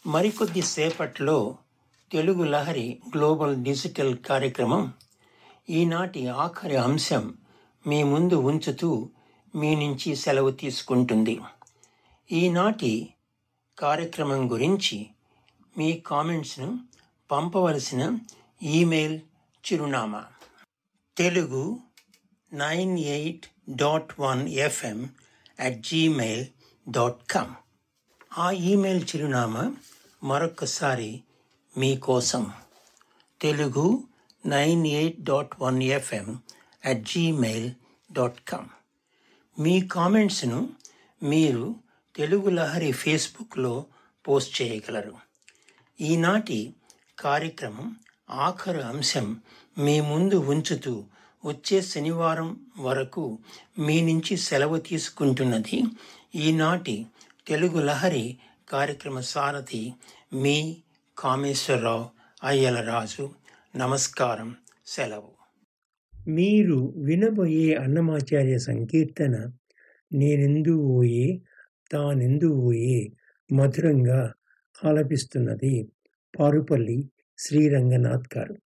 మరికొద్ది సేపట్లో Telugu Lahari global digital కార్యక్రమం ఈనాటి ఆఖరి అంశం మీ ముందు ఉంచుతూ మీ నుంచి సెలవు తీసుకుంటుంది ఈనాటి కార్యక్రమం గురించి మీ కామెంట్స్ను పంపవలసిన ఈమెయిల్ చిరునామా Telugu nine eight dot one FM at Gmail dot com ఆ ఈమెయిల్ చిరునామా మరొకసారి మీకోసం Telugu nine eight dot one FM at Gmail dot com మీ కామెంట్స్ను మీరు తెలుగు లహరి ఫేస్బుక్లో పోస్ట్ చేయగలరు ఈనాటి కార్యక్రమం ఆఖరు అంశం మీ ముందు ఉంచుతూ వచ్చే శనివారం వరకు మీ నుంచి సెలవు తీసుకుంటున్నది ఈనాటి తెలుగు లహరి కార్యక్రమ సారథి మీ కామేశ్వరరావు అయ్యలరాజు నమస్కారం సెలవు మీరు వినబోయే అన్నమాచార్య సంకీర్తన నేనెందు ఓయే తానెందు ఓయే మధురంగా ఆలపిస్తున్నది పారుపల్లి శ్రీరంగనాథ్ గారు